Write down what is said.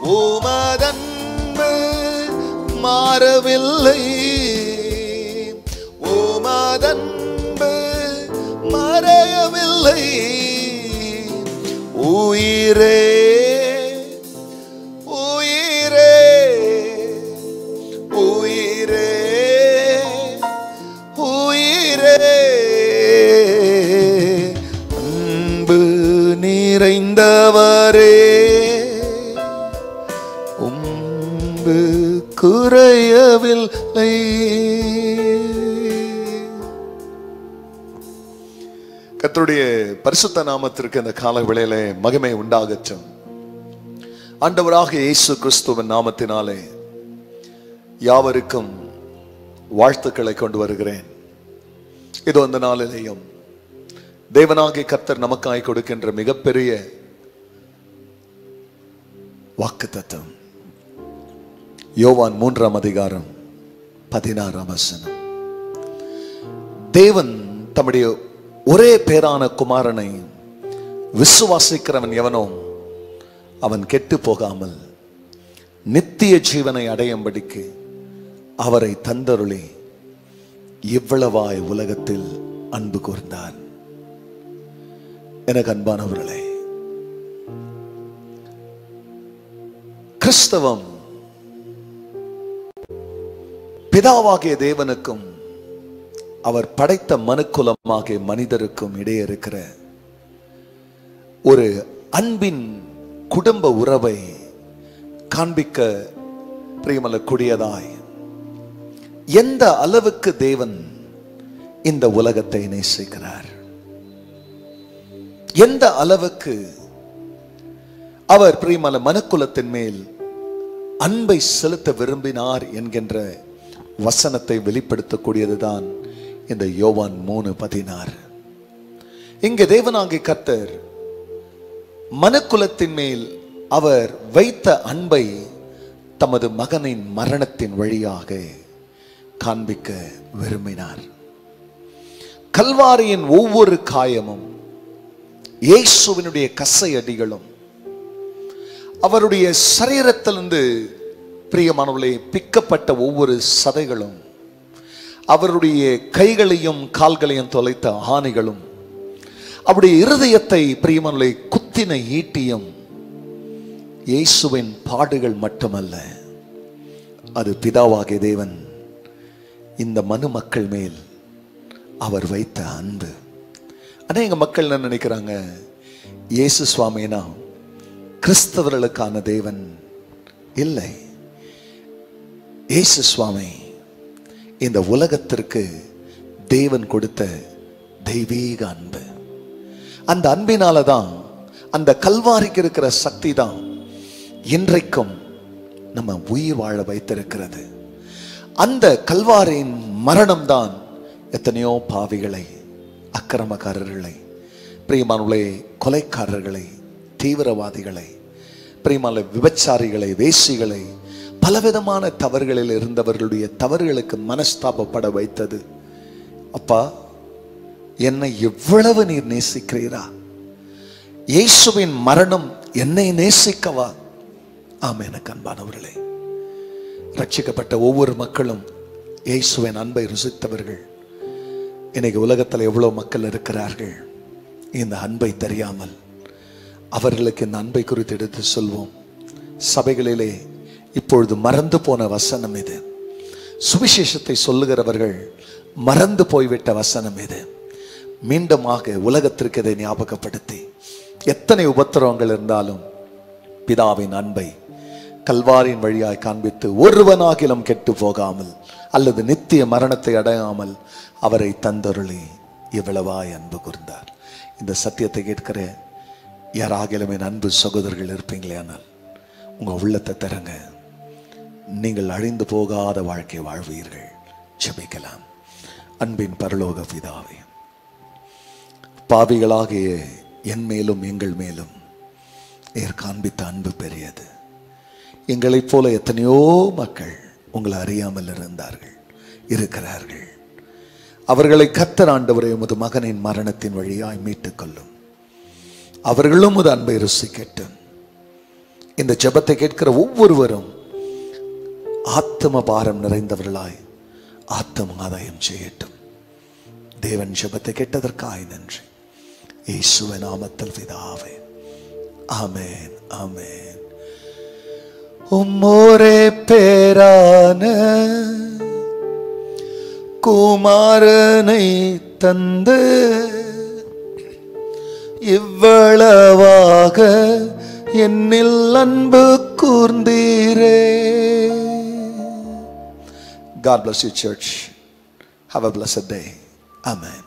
உமதன்பு மாறவில்லை உமதன்பு மறையவில்லை உயிரே உயிரே உயிரே உயிரே அன்பு நிறைந்தவரே உம்பு குறையவில்லை கர்த்தருடைய பரிசுத்த நாமத்திற்கு இந்த கால வேளையில மகிமை உண்டாகட்டும் ஆண்டவராக இயேசு கிறிஸ்துவின் நாமத்தினாலே யாவருக்கும் வாழ்த்துக்களை கொண்டு வருகிறேன் இது அந்த நாளிலேயும் தேவனாகிய கர்த்தர் நமக்காய் கொடுக்கின்ற மிகப்பெரிய வாக்கு தத்துவம் யோவான் மூன்றாம் அதிகாரம் பதினாறாம் வசனம் தேவன் தம்முடைய ஒரே பேரான குமாரனை விசுவாசிக்கிறவன் எவனோ அவன் கெட்டு போகாமல் நித்திய ஜீவனை அடையும்படிக்கு அவரை தந்தருளி இவ்வளவாய் உலகத்தில் அன்பு கூர்ந்தார் எனக்கு அன்பானவர்களே கிறிஸ்தவம் பிதாவாகிய தேவனுக்கும் அவர் படைத்த மனுக்குலமாகிய மனிதருக்கும் இடையே இருக்கிற ஒரு அன்பின் குடும்ப உறவை காண்பிக்க பிரியமல்ல கூடியதாய் எந்த அளவுக்கு தேவன் இந்த உலகத்தை நேசிக்கிறார் எந்த அளவுக்கு அவர் பிரியமல மனுக்குலத்தின் மேல் அன்பை செலுத்த விரும்பினார் என்கின்ற வசனத்தை வெளிப்படுத்தக்கூடியதுதான் இந்த யோவான் மூணு பதினாறு இங்கே தேவனாகிய கர்த்தர் மனுக்குலத்தின் மேல் அவர் வைத்த அன்பை தமது மகனின் மரணத்தின் வழியாக காண்பிக்க விரும்பினார் கல்வாரியின் ஒவ்வொரு காயமும் இயேசுவினுடைய கசையடிகளும் அவருடைய சரீரத்திலிருந்து பிரியமானவர்களே பிக்கப்பட்ட ஒவ்வொரு சதைகளும் அவருடைய கைகளையும் கால்களையும் தொலைத்த ஆணிகளும் அவருடைய இருதயத்தை பிரியமானவர்களை குத்தின ஈட்டியும் இயேசுவின் பாடுகள் மட்டுமல்ல அது பிதாவாகிய தேவன் இந்த மனு மக்கள் மேல் அவர் வைத்த அன்பு அநேக மக்கள் என்ன நினைக்கிறாங்க இயேசு சுவாமினா கிறிஸ்தவர்களுக்கான தேவன் இல்லை இயேசு சுவாமி இந்த உலகத்திற்கு தேவன் கொடுத்த தெய்வீக அன்பு அந்த அன்பினால தான் அந்த கல்வாரிக்கு இருக்கிற சக்தி தான் இன்றைக்கும் நம்ம உயிர் வாழ வைத்திருக்கிறது அந்த கல்வாரின் மரணம் தான் எத்தனையோ பாவிகளை அக்கிரமக்காரர்களை பிரியமானவர்களே கொலைக்காரர்களை தீவிரவாதிகளை பிரியமான விபச்சாரிகளை வேசிகளை பலவிதமான தவறுகளில் இருந்தவர்களுடைய தவறுகளுக்கு மனஸ்தாபப்பட வைத்தது அப்பா என்னை எவ்வளவு நீர் நேசிக்கிறீரா இயேசுவின் மரணம் என்னை நேசிக்கவா ஆம் எனக்கு அன்பானவர்களே ரட்சிக்கப்பட்ட ஒவ்வொரு மக்களும் இயேசுவின் அன்பை ருசித்தவர்கள் இன்னைக்கு உலகத்தில் எவ்வளவு மக்கள் இருக்கிறார்கள் இந்த அன்பை தெரியாமல் அவர்களுக்கு இந்த அன்பை குறித்து எடுத்து சொல்வோம் சபைகளிலே இப்பொழுது மறந்து போன வசனம் இது சுவிசேஷத்தை சொல்லுகிறவர்கள் மறந்து போய்விட்ட வசனம் இது மீண்டுமாக உலகத்திற்கு இதை ஞாபகப்படுத்தி எத்தனை உபத்திரவங்கள் இருந்தாலும் பிதாவின் அன்பை கல்வாரின் வழியாய் காண்பித்து ஒருவனாகிலும் கெட்டு போகாமல் அல்லது நித்திய மரணத்தை அடையாமல் அவரை தந்தருளி இவ்வளவாய் அன்பு கூர்ந்தார் இந்த சத்தியத்தை கேட்கிற யாராகிலும் என் அன்பு சகோதரர்கள் இருப்பீங்களே ஆனால் உங்க உள்ளத்தை தரங்க நீங்கள் அழிந்து போகாத வாழ்க்கை வாழ்வீர்கள் ஜெபிக்கலாம் அன்பின் பரலோக பிதாவே பாவிகளாகிய என் மேலும் எங்கள் மேலும் நீர் காண்பித்த அன்பு பெரியது எங்களைப் போல எத்தனையோ மக்கள் உங்களை அறியாமல் இருந்தார்கள் இருக்கிறார்கள் அவர்களை கத்தர் ஆண்டவரே உமது மகனின் மரணத்தின் வழியாய் மீட்டுக் கொள்ளும் அவர்களும் உமது அன்பை ருசிக்கட்டும் இந்த ஜெபத்தை கேட்கிற ஒவ்வொருவரும் ஆத்ம பாரம் நிறைந்தவர்களாய் ஆத்ம ஆதாயம் செய்யட்டும் தேவன் ஜெபத்தை கேட்டதற்காய் நன்றி இயேசுவின் நாமத்தில் பிதாவே ஆமென் ஆமென் உம்மோரே பேரான குமாரனை தந்து இவ்வளவாக என்னில் அன்பு கூர்ந்தீரே God bless you, church. Have a blessed day. Amen.